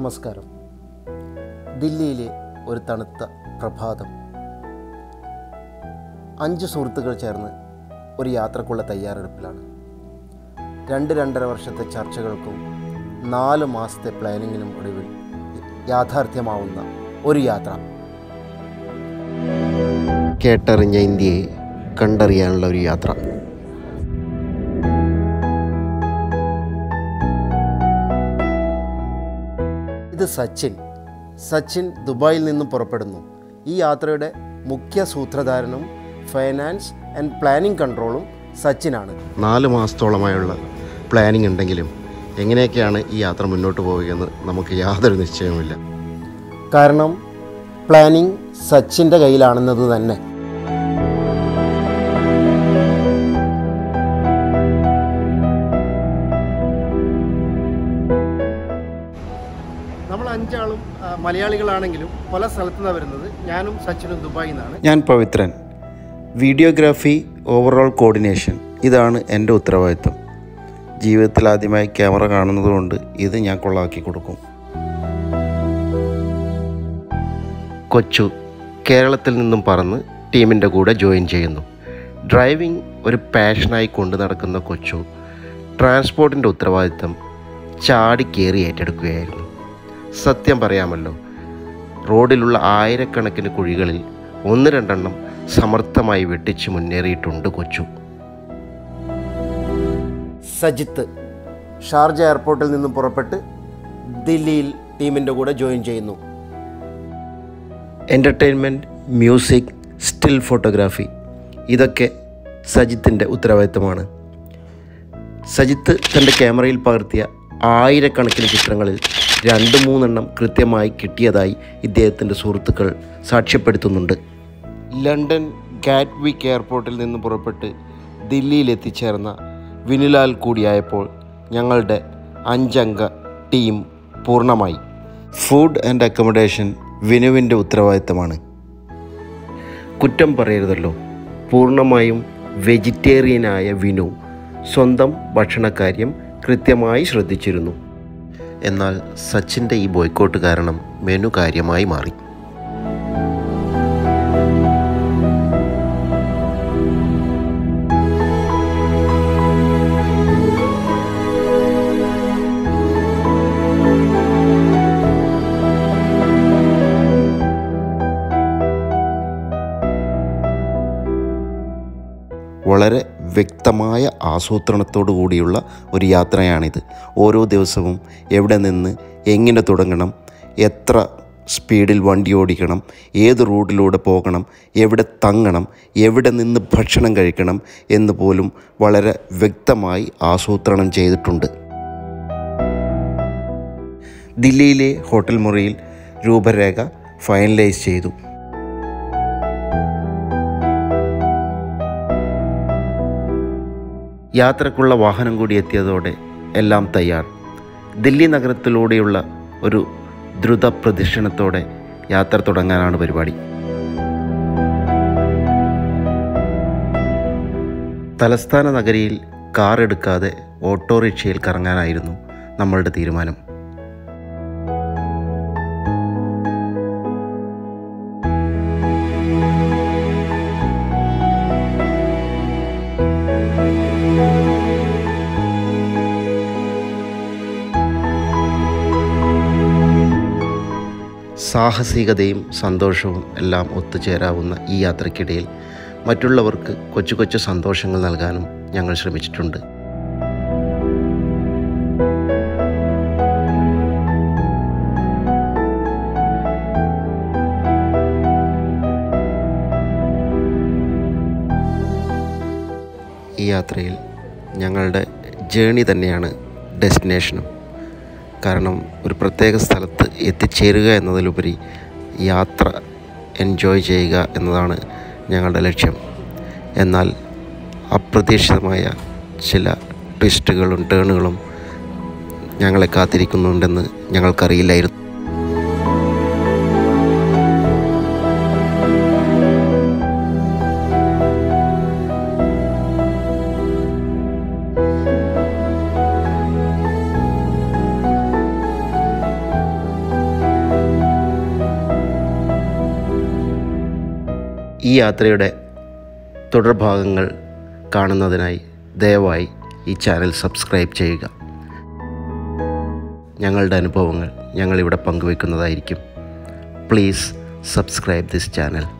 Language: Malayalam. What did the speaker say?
നമസ്കാരം ദില്ലിയിലെ ഒരു തണുത്ത പ്രഭാതം അഞ്ച് സുഹൃത്തുക്കൾ ചേർന്ന് ഒരു യാത്രക്കുള്ള തയ്യാറെടുപ്പിലാണ് രണ്ട് രണ്ടര വർഷത്തെ ചർച്ചകൾക്കും നാല് മാസത്തെ പ്ലാനിങ്ങിനും ഒടുവിൽ യാഥാർത്ഥ്യമാവുന്ന ഒരു യാത്ര കേട്ടറിഞ്ഞ ഇന്ത്യയെ കണ്ടറിയാനുള്ള ഒരു യാത്ര ഇത് സച്ചിൻ സച്ചിൻ ദുബായിൽ നിന്നും പുറപ്പെടുന്നു ഈ യാത്രയുടെ മുഖ്യ സൂത്രധാരനും ഫൈനാൻസ് ആൻഡ് പ്ലാനിംഗ് കൺട്രോളും സച്ചിനാണ് നാല് മാസത്തോളമായുള്ള പ്ലാനിംഗ് ഉണ്ടെങ്കിലും എങ്ങനെയൊക്കെയാണ് ഈ യാത്ര മുന്നോട്ട് പോവുകയെന്ന് നമുക്ക് യാതൊരു നിശ്ചയവുമില്ല കാരണം പ്ലാനിംഗ് സച്ചിൻ്റെ കയ്യിലാണെന്നത് തന്നെ നമ്മൾ അഞ്ചാളും ആ, മലയാളികളാണെങ്കിലും പല സ്ഥലത്തു നിന്നാണ് വരുന്നത് ഞാനും സച്ചിനും ദുബായിൽ നിന്നാണ് ഞാൻ പവിത്രൻ വീഡിയോഗ്രാഫി ഓവറോൾ കോർഡിനേഷൻ ഇതാണ് എൻ്റെ ഉത്തരവാദിത്വം ജീവിതത്തിൽ ആദ്യമായി ക്യാമറ കാണുന്നതുകൊണ്ട് ഇത് ഞാൻ കൊള്ളാക്കി കൊടുക്കും കൊച്ചു കേരളത്തിൽ നിന്നും പറന്ന് ടീമിൻ്റെ കൂടെ ജോയിൻ ചെയ്യുന്നു ഡ്രൈവിംഗ് ഒരു പാഷനായി കൊണ്ടു നടക്കുന്ന കൊച്ചു ട്രാൻസ്പോർട്ടിൻ്റെ ഉത്തരവാദിത്തം ചാടിക്കേറി ഏറ്റെടുക്കുകയായിരുന്നു സത്യം പറയാമല്ലോ റോഡിലുള്ള ആയിരക്കണക്കിന് കുഴികളിൽ ഒന്ന് രണ്ടെണ്ണം സമർത്ഥമായി വെട്ടിച്ച് മുന്നേറിയിട്ടുണ്ട് കൊച്ചു സജിത്ത് ഷാർജ എയർപോർട്ടിൽ നിന്നും പുറപ്പെട്ട് ദില്ലിയിൽ ടീമിൻ്റെ കൂടെ ജോയിൻ ചെയ്യുന്നു എൻ്റർടൈൻമെൻറ്റ് മ്യൂസിക് സ്റ്റിൽ ഫോട്ടോഗ്രാഫി ഇതൊക്കെ സജിത്തിൻ്റെ ഉത്തരവാദിത്തമാണ് സജിത്ത് തൻ്റെ ക്യാമറയിൽ പകർത്തിയ ആയിരക്കണക്കിന് ചിത്രങ്ങളിൽ രണ്ട് മൂന്നെണ്ണം കൃത്യമായി കിട്ടിയതായി ഇദ്ദേഹത്തിൻ്റെ സുഹൃത്തുക്കൾ സാക്ഷ്യപ്പെടുത്തുന്നുണ്ട് ലണ്ടൻ ഗാറ്റ്വിക്ക് എയർപോർട്ടിൽ നിന്ന് പുറപ്പെട്ട് ദില്ലിയിൽ എത്തിച്ചേർന്ന വിനിലാൽ കൂടിയായപ്പോൾ ഞങ്ങളുടെ അഞ്ചംഗ ടീം പൂർണ്ണമായി ഫുഡ് ആൻഡ് അക്കോമഡേഷൻ വിനുവിൻ്റെ ഉത്തരവാദിത്തമാണ് കുറ്റം പറയരുതല്ലോ പൂർണ്ണമായും വെജിറ്റേറിയനായ വിനു സ്വന്തം ഭക്ഷണക്കാര്യം കൃത്യമായി ശ്രദ്ധിച്ചിരുന്നു എന്നാൽ സച്ചിൻ്റെ ഈ ബോയ്ക്കോട്ട് കാരണം മെനു കാര്യമായി മാറി വളരെ വ്യക്തമായ ആസൂത്രണത്തോടു കൂടിയുള്ള ഒരു യാത്രയാണിത് ഓരോ ദിവസവും എവിടെ നിന്ന് എങ്ങനെ തുടങ്ങണം എത്ര സ്പീഡിൽ വണ്ടി ഓടിക്കണം ഏത് റൂട്ടിലൂടെ പോകണം എവിടെ തങ്ങണം എവിടെ നിന്ന് ഭക്ഷണം കഴിക്കണം എന്ന് പോലും വളരെ വ്യക്തമായി ആസൂത്രണം ചെയ്തിട്ടുണ്ട് ദില്ലിയിലെ ഹോട്ടൽ മുറിയിൽ രൂപരേഖ ഫൈനലൈസ് ചെയ്തു യാത്രക്കുള്ള വാഹനം കൂടി എത്തിയതോടെ എല്ലാം തയ്യാർ ദില്ലി നഗരത്തിലൂടെയുള്ള ഒരു ദ്രുത പ്രദക്ഷിണത്തോടെ യാത്ര തുടങ്ങാനാണ് പരിപാടി തലസ്ഥാന നഗരിയിൽ കാർ എടുക്കാതെ ഓട്ടോറിക്ഷയിൽ കറങ്ങാനായിരുന്നു നമ്മളുടെ തീരുമാനം സാഹസികതയും സന്തോഷവും എല്ലാം ഒത്തുചേരാവുന്ന ഈ യാത്രക്കിടയിൽ മറ്റുള്ളവർക്ക് കൊച്ചു കൊച്ചു സന്തോഷങ്ങൾ നൽകാനും ഞങ്ങൾ ശ്രമിച്ചിട്ടുണ്ട് ഈ യാത്രയിൽ ഞങ്ങളുടെ ജേണി തന്നെയാണ് ഡെസ്റ്റിനേഷനും കാരണം ഒരു പ്രത്യേക സ്ഥലത്ത് എത്തിച്ചേരുക എന്നതിലുപരി യാത്ര എൻജോയ് ചെയ്യുക എന്നതാണ് ഞങ്ങളുടെ ലക്ഷ്യം എന്നാൽ അപ്രതീക്ഷിതമായ ചില ട്വിസ്റ്റുകളും ടേണുകളും ഞങ്ങളെ കാത്തിരിക്കുന്നുണ്ടെന്ന് ഞങ്ങൾക്കറിയില്ലായിരുന്നു ഈ യാത്രയുടെ തുടർഭാഗങ്ങൾ കാണുന്നതിനായി ദയവായി ഈ ചാനൽ സബ്സ്ക്രൈബ് ചെയ്യുക ഞങ്ങളുടെ അനുഭവങ്ങൾ ഞങ്ങളിവിടെ പങ്കുവെക്കുന്നതായിരിക്കും പ്ലീസ് സബ്സ്ക്രൈബ് ദിസ് ചാനൽ